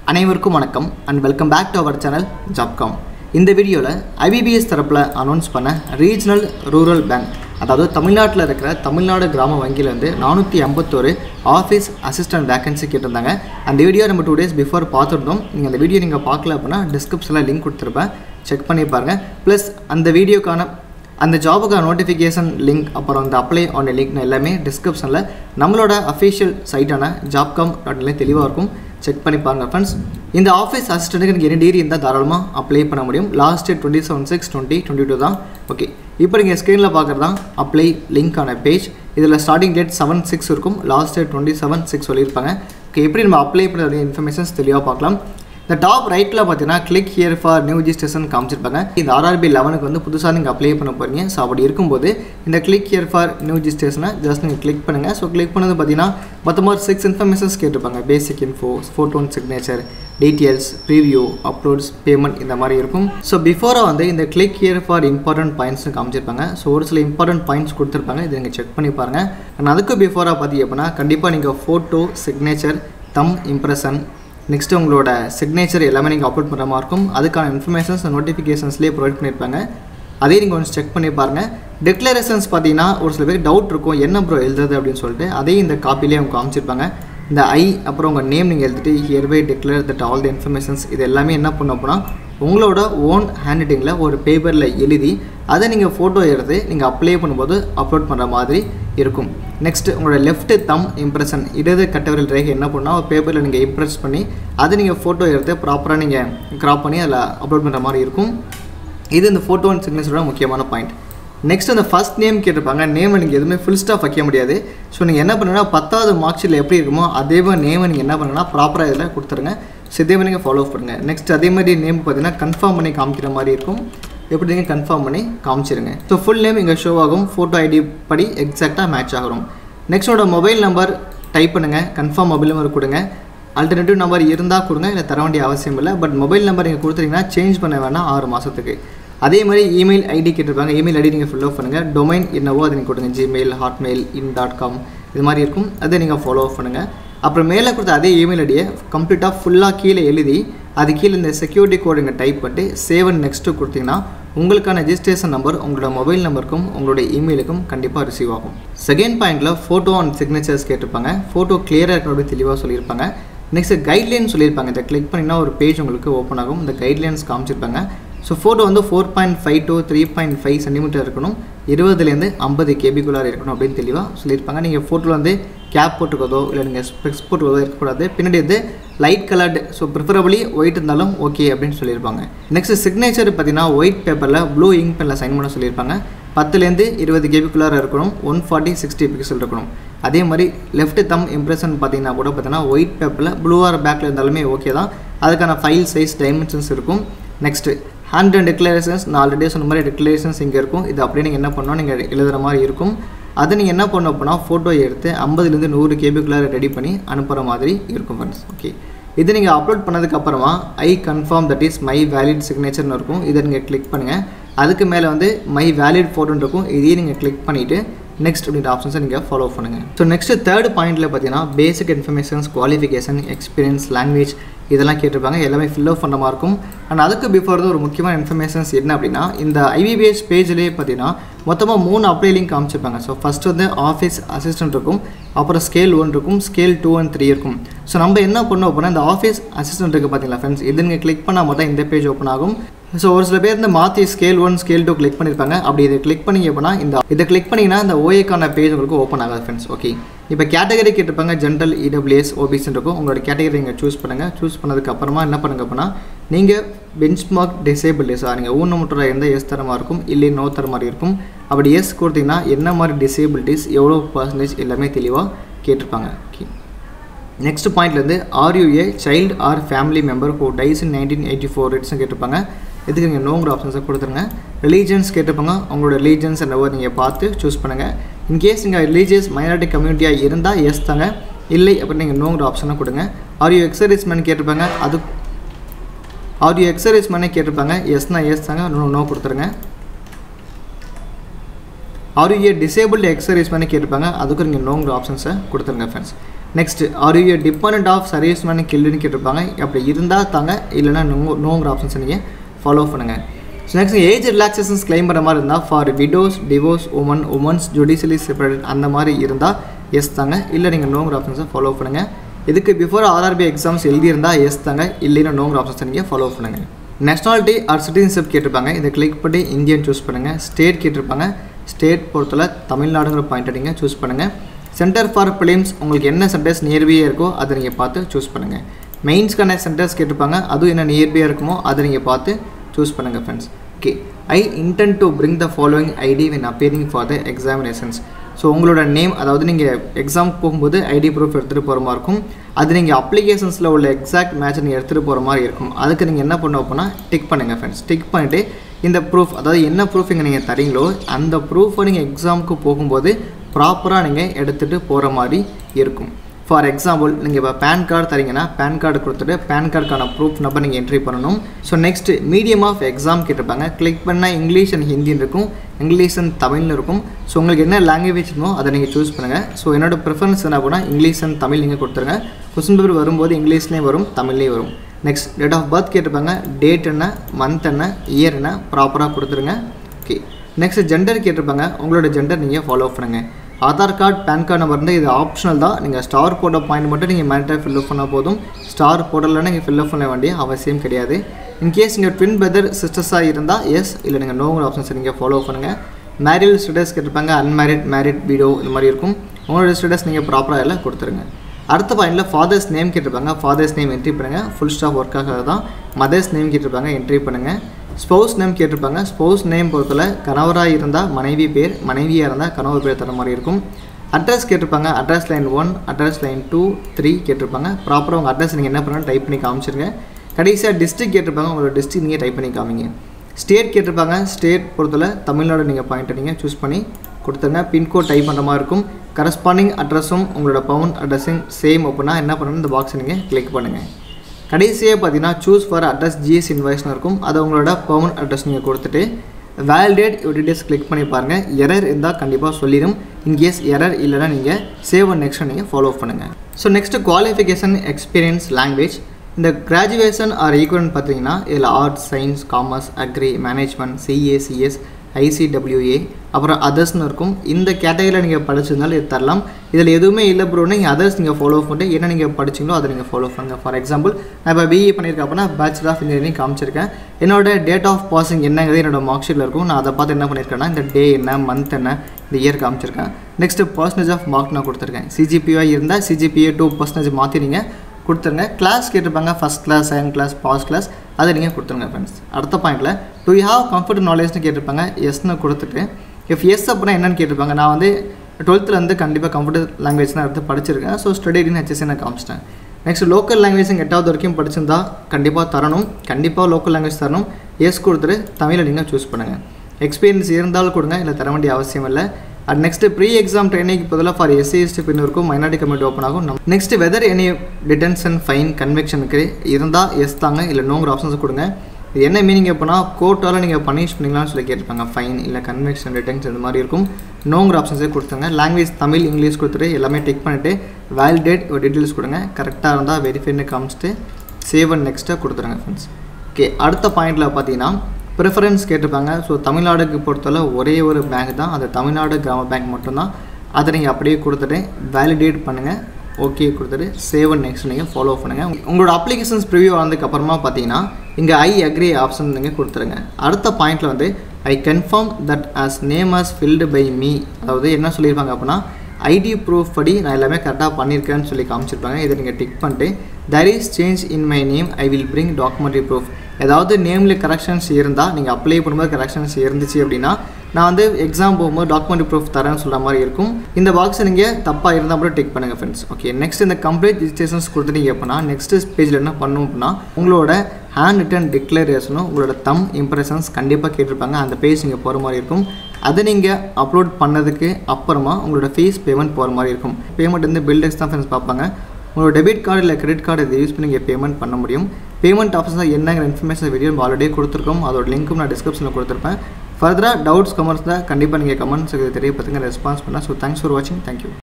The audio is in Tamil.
அனைவருக்கும் வணக்கம் and welcome back to our channel Jobcom இந்த வீடியோவில் ஐபிபிஎஸ் தரப்பில் அனௌன்ஸ் பண்ண ரீஜனல் ரூரல் பேங்க் அதாவது தமிழ்நாட்டில் இருக்கிற தமிழ்நாடு கிராம வங்கியிலேருந்து நானூற்றி ஐம்பத்தோரு ஆஃபீஸ் அசிஸ்டன்ட் வேகன்சி கேட்டிருந்தாங்க அந்த வீடியோ நம்ம டூ டேஸ் பிஃபோர் பார்த்துருந்தோம் நீங்கள் அந்த வீடியோ நீங்கள் பார்க்கல அப்படின்னா டிஸ்கிரிப்ஷனில் லிங்க் கொடுத்துருப்பேன் செக் பண்ணி பாருங்கள் ப்ளஸ் அந்த வீடியோக்கான அந்த ஜாபுக்கான நோட்டிஃபிகேஷன் லிங்க் அப்புறம் அந்த அப்ளை ஆன் லிங்க் எல்லாமே டிஸ்கிரிப்ஷனில் நம்மளோட அஃபிஷியல் சைட்டான ஜாப்காம் டாட்ல தெளிவாக இருக்கும் செக் பண்ணி பாருங்கள் ஃப்ரெண்ட்ஸ் இந்த ஆஃபீஸ் அசிஸ்டண்ட்டுக்கு எனக்கு என்ன டிகிரி இருந்தால் தாராளமாக அப்ளை பண்ண முடியும் last date twenty seven six twenty twenty two தான் ஓகே இப்போ நீங்கள் ஸ்க்ரீனில் பார்க்குறது தான் அப்ளை லிங்க்கான பேஜ் இதில் ஸ்டார்டிங் டேட் செவன் சிக்ஸ் இருக்கும் last date twenty seven six சொல்லியிருப்பாங்க ஓகே எப்படி நம்ம அப்ளை பண்ணுறது இன்ஃபர்மேஷன்ஸ் தெளிவாக பார்க்கலாம் இந்த டாப் ரைட்டில் பார்த்தீங்கன்னா click here for new registration காமிச்சிருப்பாங்க இந்த ஆர்ஆர்பி லெவனுக்கு வந்து புதுசாக நீங்கள் அப்ளை பண்ண போகிறீங்க ஸோ அப்படி இருக்கும்போது இந்த கிளிக் ஹியர் ஃபார் நியூ ரிஜிஸ்ட்ரேஷனை ஜஸ்ட் நீங்கள் கிளிக் பண்ணுங்கள் ஸோ கிளிக் பண்ணது பார்த்தீங்கன்னா மொத்தமாக சிக்ஸ் இன்ஃபர்மேஷன்ஸ் கேட்டிருப்பாங்க basic info photo signature details preview uploads payment இந்த மாதிரி இருக்கும் ஸோ பிஃபோராக வந்து இந்த கிளிக் ஹியர் ஃபார் இம்பார்ட்டன்ட் பாயிண்ட்ஸ்னு காமிச்சிருப்பாங்க ஸோ ஒரு சில இம்பார்ட்டன்ட் பாயிண்ட்ஸ் கொடுத்துருப்பாங்க இதை நீங்கள் செக் பண்ணி பாருங்கள் அண்ட் அதுக்கு பிஃபோராக பார்த்தீங்க அப்படின்னா கண்டிப்பாக நீங்கள் photo signature thumb impression next உங்களோட சிக்னேச்சர் எல்லாமே நீங்கள் அப்லோட் பண்ணுற மாதிரி இருக்கும் அதுக்கான இன்ஃபர்மேஷன்ஸ் நோட்டிஃபிகேஷன்ஸ்லேயே ப்ரொவைட் பண்ணியிருப்பாங்க அதையும் நீங்கள் கொஞ்சம் செக் பண்ணி பாருங்கள் டிக்ளரேஷன்ஸ் பார்த்தீங்கன்னா ஒரு சில பேருக்கு டவுட் இருக்கும் என்ன ப்ரோ எழுதுறது அப்படின்னு சொல்லிட்டு அதையும் இந்த காப்பிலே அவங்க காமிச்சிருப்பாங்க இந்த ஐ அப்புறம் உங்கள் நேம் நீங்கள் எழுதிட்டு hereby declare that all the informations இது எல்லாமே என்ன பண்ண போனால் உங்களோட ஓன் ஹேண்ட் ரைட்டிங்கில் ஒரு பேப்பரில் எழுதி அதை நீங்கள் ஃபோட்டோ எடுத்து நீங்கள் அப்ளை பண்ணும்போது அப்லோட் பண்ணுற மாதிரி இருக்கும் நெக்ஸ்ட் உங்களோட லெஃப்ட் தம் இம்ப்ரெஷன் இடது கட்டவரில் ரேகை என்ன பண்ணால் பேப்பரில் நீங்கள் இம்ப்ரெஸ் பண்ணி அதை நீங்கள் ஃபோட்டோ எடுத்து ப்ராப்பராக நீங்கள் க்ராப் பண்ணி அதில் அப்லோட் பண்ணுற மாதிரி இருக்கும் இது இந்த ஃபோட்டோ அண்ட் சிக்னேச்சரோட முக்கியமான பாயிண்ட் நெக்ஸ்ட் அந்த ஃபஸ்ட் நேம் கேட்டிருப்பாங்க நேமை நீங்கள் எதுவுமே ஃபுல் ஸ்டாப் வைக்க முடியாது ஸோ நீங்கள் என்ன பண்ணுங்கன்னா பத்தாவது மார்க் ஷீட்டில் எப்படி இருக்குமோ அதே மாதிரி நேமை நீங்கள் என்ன பண்ணுங்கன்னா ப்ராப்பராக இதில் கொடுத்துருங்க ஸோ இதே மாதிரி நீங்கள் ஃபாலோ பண்ணுங்கள் நெக்ஸ்ட் அதே மாதிரி நேம் பார்த்தீங்கன்னா கன்ஃபார்ம் பண்ணி காமிக்கிற மாதிரி இருக்கும் எப்படி நீங்கள் கன்ஃபார்ம் பண்ணி காமிச்சிருங்க ஸோ ஃபுல் நேம் இங்கே ஷோ ஆகும் ஃபோட்டோ ஐடி படி எக்ஸாக்டாக மேட்ச் ஆகும் நெக்ஸ்ட்டோட மொபைல் நம்பர் டைப் பண்ணுங்கள் கன்ஃபார்ம் மொபைல் நம்பர் கொடுங்க ஆல்டர்னேட்டிவ் நம்பர் இருந்தால் கொடுங்க இல்லை தர வேண்டிய அவசியம் இல்லை பட் மொபைல் நம்பர் நீங்கள் கொடுத்துட்டீங்கன்னா சேஞ்ச் பண்ண வேணாம் ஆறு மாதத்துக்கு அதே மாதிரி இமெயில் ஐடி கேட்டிருப்பாங்க இமெயில் ஐடி நீங்கள் ஃபில் பண்ணுங்கள் டொமைன் என்னவோ அதை நீங்கள் கொடுங்க Gmail Hotmail in dot com இது மாதிரி இருக்கும் அதை நீங்கள் ஃபாலோ பண்ணுங்கள் அப்புறம் மேலே கொடுத்த அதே இமெயில் ஐடியை கம்ப்ளீட்டாக ஃபுல்லாக கீழே எழுதி அது கீழே இந்த செக்யூரிட்டி கோடு இங்கே டைப் பண்ணிட்டு சேவ் அண்ட் நெக்ஸ்ட்டு கொடுத்தீங்கன்னா உங்களுக்கான ரெஜிஸ்ட்ரேஷன் நம்பர் உங்களோட மொபைல் நம்பருக்கும் உங்களோட இமெயிலுக்கும் கண்டிப்பாக ரிசீவ் ஆகும் செகண்ட் பாயிண்டில் ஃபோட்டோ அண்ட் சிக்னேச்சர்ஸ் கேட்டிருப்பாங்க ஃபோட்டோ கிளியராக இருக்கணும் தெளிவாக சொல்லியிருப்பாங்க நெக்ஸ்ட் கைட்லைன் சொல்லியிருப்பாங்க இதை கிளிக் பண்ணிங்கன்னா ஒரு பேஜ் உங்களுக்கு ஓப்பன் ஆகும் இந்த கைட்லைன்ஸ் காமிச்சிருப்பாங்க ஸோ ஃபோட்டோ வந்து four point five two three point five centimetre இருக்கணும் இருபதுலேருந்து ஐம்பது கேபிக்குள்ளார இருக்கணும் அப்படின்னு தெளிவாக சொல்லியிருப்பாங்க நீங்கள் ஃபோட்டோவில் வந்து கேப் போட்டுக்கிறதோ இல்லை நீங்கள் ஸ்பெக்ஸ் போட்டுக்கிறதோ இருக்கக்கூடாது பின்னாடி வந்து light coloured so preferably white இருந்தாலும் ஓகே அப்படின்னு சொல்லியிருப்பாங்க நெக்ஸ்ட் சிக்னேச்சர் பார்த்தீங்கன்னா ஒயிட் பேப்பரில் ப்ளூ இங்க் பெனில் சைன் பண்ண சொல்லியிருப்பாங்க பத்துலேருந்து இருபது கேபிக்குள்ளார இருக்கணும் ஒன் ஃபார்ட்டி சிக்ஸ்டி பிக்சல் இருக்கணும் அதே மாதிரி லெஃப்ட் தம் இம்ப்ரெஷன் பார்த்தீங்கன்னா கூட பார்த்தீங்கன்னா ஒயிட் பேப்பரில் ப்ளூவார் பேக்கில் இருந்தாலுமே ஓகே தான் அதுக்கான ஃபைல் சைஸ் டைமென்ஷன்ஸ் இருக்கும் நெக்ஸ்ட்டு ஹேண்ட் அண்ட் டிக்ளரேஷன்ஸ் நான் ஆல்ரெடி சொன்ன மாதிரி டிக்ளரேஷன்ஸ் இங்கே இருக்கும் இது அப்படியே நீங்கள் என்ன பண்ணணும் நீங்கள் எழுதுகிற மாதிரி இருக்கும் அதை நீங்கள் என்ன பண்ண போனால் ஃபோட்டோ எடுத்து ஐம்பதுலேருந்து நூறு கேபிக்குள்ளார ரெடி பண்ணி அனுப்புகிற மாதிரி இருக்கும் ஃப்ரெண்ட்ஸ் ஓகே இது நீங்கள் அப்லோட் பண்ணதுக்கப்புறமா I confirm that is my valid சிக்னேச்சர்னு இருக்கும் இதை நீங்கள் கிளிக் பண்ணுங்கள் அதுக்கு மேலே வந்து மை வேலிட் ஃபோட்டோன்னு இருக்கும் இதையும் நீங்கள் கிளிக் பண்ணிவிட்டு நெக்ஸ்ட் அப்படின்ற ஆப்ஷன்ஸை நீங்கள் ஃபாலோ பண்ணுங்கள் ஸோ நெக்ஸ்ட் தேர்ட் பாயிண்ட்டில் பார்த்தீங்கன்னா basic informations qualification experience language இதெல்லாம் கேட்டிருப்பாங்க எல்லாமே ஃபில் அப் பண்ண மாதிரி இருக்கும் அண்ட் அதுக்கு பிஃபோர் ஒரு முக்கியமான இன்ஃபர்மேஷன்ஸ் என்ன அப்படின்னா இந்த ஐபிபிஎஸ் பேஜ்லேயே பார்த்தீங்கன்னா மொத்தமாக மூணு அப்ளை லிங்க் காமிச்சிருப்பாங்க ஸோ ஃபஸ்ட் வந்து ஆஃபீஸ் அசிஸ்டன்ட் இருக்கும் அப்புறம் ஸ்கேல் ஒன் இருக்கும் ஸ்கேல் டூ அண்ட் த்ரீ இருக்கும் ஸோ நம்ம என்ன பண்ணோம் அப்படின்னா இந்த ஆஃபீஸ் அசிஸ்டன்ட் இருக்குது பார்த்தீங்களா ஃப்ரெண்ட்ஸ் இது நீங்கள் கிளிக் பண்ணால் மட்டும் இந்த பேஜ் ஓப்பன் ஆகும் ஸோ ஒரு சில பேர் இந்த மாற்றி scale one scale two click பண்ணியிருப்பாங்க அப்படி இதை கிளிக் பண்ணிங்க அப்படின்னா இந்த இதை கிளிக் பண்ணிங்கன்னா இந்த ஓஏக்கான பேஜ் உங்களுக்கு ஓப்பன் ஆகாது ஃப்ரெண்ட்ஸ் ஓகே இப்போ கேட்டகரி கேட்டிருப்பாங்க ஜென்ரல் இடபிள்யூஎஸ் ஓபிசின்னு இருக்கும் உங்களோட கேட்டகரி நீங்கள் சூஸ் பண்ணுங்கள் சூஸ் பண்ணதுக்கு அப்புறமா என்ன பண்ணுங்க அப்படின்னா நீங்கள் பெஞ்ச் மார்க் டிசேபிள் எஸ் நீங்கள் ஊனமுற்ற எந்த எஸ் தர மாதிரி இருக்கும் இல்லை நோ தர மாதிரி இருக்கும் அப்படி எஸ் கொடுத்தீங்கன்னா என்ன மாதிரி டிசேபிலிட்டிஸ் எவ்வளோ பர்சன்டேஜ் எல்லாமே தெளிவாக கேட்டிருப்பாங்க ஓகே நெக்ஸ்ட் பாயிண்ட்லேருந்து are you a child or family member who dies in nineteen eighty four ரேட்ஸும் கேட்டிருப்பாங்க இதுக்கு நீங்கள் நோங்கிற ஆப்ஷன்ஸை கொடுத்துருங்க ரிலீஜன்ஸ் கேட்டிருப்பாங்க உங்களோட ரிலீஜன்ஸ் என்னவோ நீங்கள் பார்த்து சூஸ் பண்ணுங்கள் இன்கேஸ் நீங்கள் ரிலீஜியஸ் மைனாரிட்டி கம்யூனிட்டியாக இருந்தால் எஸ் தாங்க இல்லை அப்படின்னு நீங்கள் நோங்கிற ஆப்ஷனை கொடுங்க ஆர் யூ எக்ஸசைஸ் மேன் கேட்டிருப்பாங்க அது ஆர் யூ எக்ஸசைஸ் மேனே கேட்டிருப்பாங்க எஸ்னா எஸ் தாங்க நோ நோ கொடுத்துருங்க are you a disabled exercise பண்ணி கேட்டிருப்பாங்க அதுக்கு நீங்கள் நோங்கிற ஆப்ஷன்ஸை கொடுத்துருங்க friends next are you depend of service man கில்டுன்னு கேட்டிருப்பாங்க அப்படி இருந்தால் தாங்க இல்லைனா நோ நோங்கிற ஆப்ஷன்ஸை நீங்கள் ஃபாலோ பண்ணுங்கள் so next age relaxations claim பண்ணுற மாதிரி இருந்தால் for widows divorce women womens judicially separate அந்த மாதிரி இருந்தால் எஸ் தாங்க இல்லை நீங்கள் நோங்கிற ஆப்ஷன்ஸை ஃபாலோ பண்ணுங்கள் இதுக்கு பிஃபோர் ஆர்ஆர்பி எக்ஸாம்ஸ் எழுதியிருந்தால் எஸ் தாங்க இல்லைன்னா நோங்கிற ஆப்ஷன்ஸை நீங்கள் ஃபாலோ பண்ணுங்கள் நேஷனாலிட்டி ஆர் சிட்டிசன்ஷிப் கேட்டிருப்பாங்க இதை கிளிக் பண்ணி இந்தியன் சூஸ் பண்ணுங்கள் ஸ்டேட் கேட்டிருப்பாங்க ஸ்டேட் பொறுத்தல தமிழ்நாடுங்கிற பாயிண்ட்டை நீங்கள் சூஸ் பண்ணுங்கள் சென்டர் ஃபார் ஃபிலிம்ஸ் உங்களுக்கு என்ன சென்டர்ஸ் நியர்பியாக இருக்கோ அதை நீங்கள் பார்த்து சூஸ் பண்ணுங்கள் மெயின்ஸ்க்கான சென்டர்ஸ் கேட்டிருப்பாங்க அதுவும் என்ன நியர்பியாக இருக்குமோ அதை நீங்கள் பார்த்து சூஸ் பண்ணுங்கள் friends okay I intend to bring the following ID when appearing for the examinations so உங்களோட நேம் அதாவது நீங்கள் எக்ஸாம் போகும்போது ஐடி ப்ரூஃப் எடுத்துகிட்டு போகிற மாதிரி இருக்கும் அது நீங்கள் அப்ளிகேஷன்ஸில் உள்ள எக்ஸாக்ட் மேட்சை நீங்கள் எடுத்துகிட்டு போகிற மாதிரி இருக்கும் அதுக்கு நீங்கள் என்ன பண்ண போனா டிக் பண்ணுங்கள் ஃப்ரெண்ட்ஸ் டிக் பண்ணிவிட்டு இந்த ப்ரூஃப் அதாவது என்ன ப்ரூஃப் இங்கே நீங்கள் தரீங்களோ அந்த ப்ரூஃபை நீங்கள் எக்ஸாமுக்கு போகும்போது ப்ராப்பராக நீங்கள் எடுத்துகிட்டு போகிற மாதிரி இருக்கும் ஃபார் எக்ஸாம்பிள் நீங்கள் இப்போ பேன் கார்டு தரீங்கன்னா பேன் கார்டு கொடுத்துட்டு பேன் கார்டுக்கான ப்ரூஃப் நம்பர் நீங்கள் என்ட்ரி பண்ணணும் so next medium of exam கேட்டிருப்பாங்க கிளிக் பண்ணால் இங்கிலீஷ் அண்ட் ஹிந்தின்னு இருக்கும் இங்கிலீஷ் அண்ட் தமிழ்னு இருக்கும் ஸோ உங்களுக்கு என்ன லாங்குவேஜ் இருக்கோ அதை நீங்கள் சூஸ் பண்ணுங்கள் ஸோ என்னோட ப்ரிஃபரன்ஸ் என்ன அப்படின்னா இங்கிலீஷ் அண்ட் தமிழ் நீங்கள் கொடுத்துருங்க கொஸ்டின் பேப்பர் வரும்போது இங்கிலீஷ்லேயும் வரும் தமிழ்லேயும் வரும் நெக்ஸ்ட் டேட் ஆஃப் பர்த் கேட்டிருப்பாங்க டேட் என்ன மந்த் என்ன இயர் என்ன ப்ராப்பராக கொடுத்துருங்க ஓகே நெக்ஸ்ட் ஜெண்டர் கேட்டிருப்பாங்க உங்களோட ஜெண்டர் நீங்கள் ஃபாலோ பண்ணுங்கள் Aadhaar card PAN card number வந்து இது ஆப்ஷனல் தான் நீங்கள் ஸ்டார் போட்ட பாயிண்ட் மட்டும் நீங்கள் மேண்டட்டாக ஃபில்அப் பண்ணால் போதும் ஸ்டார் போடலைன்னா நீங்கள் ஃபில்அப் பண்ண வேண்டிய அவசியம் கிடையாது இன்கேஸ் நீங்கள் ட்வின் பிரதர் சிஸ்டர்ஸாக இருந்தால் எஸ் இல்லை நீங்கள் நோங்கிற ஆப்ஷன்ஸ் நீங்கள் ஃபாலோ பண்ணுங்கள் மேரிட் ஸ்டேட்டஸ் கேட்டிருப்பாங்க அன்மேரிட் மேரிட் வீடியோ இந்த மாதிரி இருக்கும் உங்களோட ஸ்டேட்டஸ் நீங்கள் ப்ராப்பராக எல்லாம் கொடுத்துருங்க அடுத்த பாயிண்டில் ஃபாதர்ஸ் நேம் கேட்டிருப்பாங்க ஃபாதர்ஸ் நேம் என்ட்ரி பண்ணுங்கள் ஃபுல் ஸ்டாப் ஒர்க்காக தான் மதர்ஸ் நேம் கேட்டிருப்பாங்க என்ட்ரி பண்ணுங்கள் ஸ்பௌஸ் நேம் கேட்டிருப்பாங்க ஸ்பௌஸ் நேம் பொறுத்தல கணவராக இருந்தால் மனைவி பேர் மனைவியாக இருந்தால் கணவர் பேர் தர மாதிரி இருக்கும் அட்ரஸ் கேட்டிருப்பாங்க address line one address line two three கேட்டிருப்பாங்க ப்ராப்பராக உங்கள் அட்ரஸ் நீங்கள் என்ன பண்ணணும் டைப் பண்ணி காமிச்சிருங்க கடைசியாக டிஸ்ட்ரிக் கேட்டிருப்பாங்க உங்களோட டிஸ்ட்ரிக் நீங்கள் டைப் பண்ணி காமிங்க ஸ்டேட் கேட்டிருப்பாங்க ஸ்டேட் பொறுத்தல தமிழ்நாடு நீங்கள் பாயிண்ட்டை நீங்கள் சூஸ் பண்ணி கொடுத்துருங்க பின்கோட் டைப் பண்ணுற மாதிரி இருக்கும் கரஸ்பாண்டிங் அட்ரஸும் உங்களோட பவுன் அட்ரஸும் சேம் அப்படின்னா என்ன பண்ணணும் இந்த பாக்ஸை நீங்கள் கிளிக் பண்ணுங்கள் கடைசியாக பார்த்தீங்கன்னா சூஸ் ஃபார் அட்ரஸ் ஜிஎஸ் இன்வாய்ஸ்னு இருக்கும் அதை உங்களோட பவுன் அட்ரஸ் நீங்கள் கொடுத்துட்டு வேலிடேட் டீடைல்ஸ் கிளிக் பண்ணி பாருங்கள் எரர் இருந்தால் கண்டிப்பாக சொல்லிடும் இன்கேஸ் எரர் இல்லைன்னா நீங்கள் சேவ் அண்ட் நெக்ஸ்ட் நீங்கள் ஃபாலோ பண்ணுங்கள் so next qualification experience language இந்த கிராஜுவேஷன் ஆர் ஈக்குவல்னு பார்த்தீங்கன்னா இதில் arts science commerce agri management CA CS ICWA அப்புறம் அதர்ஸ்னு இருக்கும் இந்த கேட்டகரியில் நீங்கள் படிச்சிருந்தாலும் இது தரலாம் இதில் எதுவுமே இல்லை ப்ரோ நீங்கள் அதர்ஸ் நீங்கள் ஃபாலோ பண்ணிட்டு என்ன நீங்கள் படிச்சிங்களோ அதை நீங்கள் ஃபாலோ பண்ணுங்கள் ஃபார் எக்ஸாம்பிள் நான் இப்போ பிஇ பண்ணியிருக்கேன் அப்படின்னா பேச்சுலர் ஆஃப் இன்ஜினியரிங் காமிச்சிருக்கேன் என்னோட டேட் ஆஃப் பாசிங் என்னங்கிறது என்னோட மார்க் ஷீட்டில் இருக்கும் நான் அதை பார்த்து என்ன பண்ணியிருக்கேன்னா இந்த டே என்ன மந்த் என்ன இந்த இயர் காமிச்சிருக்கேன் நெக்ஸ்ட் பர்சன்டேஜ் ஆஃப் மார்க் நான் கொடுத்துருக்கேன் சிஜிபிஐ இருந்தால் சிஜிபிஏ டூ பர்சன்டேஜ் மாற்றி நீங்கள் கொடுத்துருங்க கிளாஸ் கேட்டிருப்பாங்க first class second class pass class அதை நீங்கள் கொடுத்துருங்க ஃப்ரெண்ட்ஸ் அடுத்த பாயிண்ட்டில் டு யூ ஹாவ் கம்ஃபர்ட் நாலேஜ்னு கேட்டிருப்பாங்க எஸ்னு கொடுத்துட்டு இஃப் எஸ் அப்படின்னா என்னன்னு கேட்டிருப்பாங்க நான் வந்து டுவெல்த்தில் வந்து கண்டிப்பாக கம்ஃபர்டபுள் லாங்குவேஜ் தான் எடுத்து படிச்சிருக்கேன் ஸோ ஸ்டடின்னு ஹெச்எஸ்சி நான் காமிச்சிட்டேன் நெக்ஸ்ட் லோக்கல் லாங்குவேஜ் எட்டாவது வரைக்கும் படிச்சிருந்தா கண்டிப்பாக தரணும் கண்டிப்பாக லோக்கல் லாங்குவேஜ் தரணும் எஸ் கொடுத்துட்டு தமிழை நீங்கள் சூஸ் பண்ணுங்கள் எக்ஸ்பீரியன்ஸ் இருந்தாலும் கொடுங்க இல்லை தர வேண்டிய அவசியம் இல்லை அண்ட் நெக்ஸ்ட் ப்ரீ எக்ஸாம் ட்ரைனிங்க்கு பதிலாக ஃபார் எஸ்சி எஸ்டி பின் இருக்கும் மைனாரிட்டி கம்யூனிட்டி ஓப்பன் ஆகும் next whether any detention fine கன்வெக்ஷனுக்கு இருந்தால் எஸ் தாங்க இல்லை நோங்கிற ஆப்ஷன்ஸ் கொடுங்க இது என்ன மீனிங் எப்போனா கோர்ட்டால் நீங்கள் பனிஷ் பண்ணிங்களான்னு சொல்லி கேட்டிருப்பாங்க ஃபைன் இல்லை கன்வெக்ஷன் டிடென்ஷன் இந்த மாதிரி இருக்கும் நோங்கிற ஆப்ஷன்ஸே கொடுத்துங்க லாங்குவேஜ் தமிழ் இங்கிலீஷ் கொடுத்துட்டு எல்லாமே டிக் பண்ணிவிட்டு வேலிடேட் ஒரு டீட்டெயில்ஸ் கொடுங்க கரெக்டாக இருந்தால் வெரிஃபைன்னு காமிச்சிட்டு சேவ் அண்ட் நெக்ஸ்ட்டாக கொடுத்துருங்க ஃப்ரெண்ட்ஸ் ஓகே அடுத்த பாயிண்டில் பார்த்தீங்கன்னா ப்ரிஃபரன்ஸ் கேட்டிருப்பாங்க ஸோ தமிழ்நாடுக்கு பொறுத்தவரை ஒரே ஒரு பேங்க் தான் அது தமிழ்நாடு கிராம பேங்க் மட்டும்தான் அதை நீங்கள் அப்படியே கொடுத்துட்டு வேலிடேட் பண்ணுங்கள் ஓகே கொடுத்துட்டு சேவ் அண்ட் நெக்ஸ்ட் நீங்கள் ஃபாலோ பண்ணுங்கள் உங்களோட அப்ளிகேஷன்ஸ் ப்ரிவியூ ஆனதுக்கு அப்புறமா பார்த்தீங்கன்னா இங்கே ஐ அக்ரி ஆப்ஷன் நீங்கள் கொடுத்துருங்க அடுத்த பாயிண்ட்டில் வந்து I confirm that as name as filled by me அதாவது என்ன சொல்லியிருப்பாங்க அப்படின்னா ஐடி ப்ரூஃப் படி நான் எல்லாமே கரெக்டாக பண்ணியிருக்கேன்னு சொல்லி காமிச்சிருப்பாங்க இதை நீங்கள் டிக் பண்ணிட்டு there is change in my name I will bring documentary proof ஏதாவது நேமில் கரெக்ஷன்ஸ் இருந்தால் நீங்கள் அப்ளை பண்ணும்போது கரெக்ஷன்ஸ் இருந்துச்சு அப்படின்னா நான் வந்து எக்ஸாம் போகும்போது டாக்குமெண்ட் ப்ரூஃப் தரேன்னு சொல்கிற மாதிரி இருக்கும் இந்த பாக்ஸை நீங்கள் தப்பாக இருந்தால் மட்டும் டிக் பண்ணுங்கள் ஃப்ரெண்ட்ஸ் ஓகே நெக்ஸ்ட் இந்த கம்ப்ளீட் ரிஜிஸ்ட்ரேஷன்ஸ் கொடுத்துட்டீங்க அப்படின்னா நெக்ஸ்ட் பேஜில் என்ன பண்ணும் அப்படின்னா உங்களோட ஹேண்ட் ரிட்டன் டிக்ளரேஷனும் உங்களோட தம் இம்ப்ரெஷன்ஸ் கண்டிப்பாக கேட்டிருப்பாங்க அந்த பேஜ் நீங்கள் போகிற மாதிரி இருக்கும் அதை நீங்கள் அப்லோட் பண்ணதுக்கு அப்புறமா உங்களோட ஃபீஸ் பேமெண்ட் போகிற மாதிரி இருக்கும் பேமெண்ட் வந்து பில்டர்ஸ் தான் ஃப்ரெண்ட்ஸ் பார்ப்பாங்க உங்களோட டெபிட் கார்டு இல்லை கிரெடிட் கார்டு இதை யூஸ் பண்ணி நீங்கள் பேமெண்ட் பண்ண முடியும் பேமெண்ட் ஆப்ஷன் தான் என்னங்கிற இன்ஃபர்மேஷன் வீடியோ ஆல்ரெடி கொடுத்துருக்கோம் அதோட லிங்க்கும் நான் டிஸ்கிரிப்ஷனில் கொடுத்துருப்பேன் ஃபர்தராக டவுட்ஸ் கமெண்ட்ஸ் தான் கண்டிப்பாக நீங்கள் கமெண்ட்ஸுக்கு தெரியப்படுத்துங்க ரெஸ்பான்ஸ் பண்ணால் ஸோ தேங்க்ஸ் ஃபார் வாட்சிங் தேங்க்யூ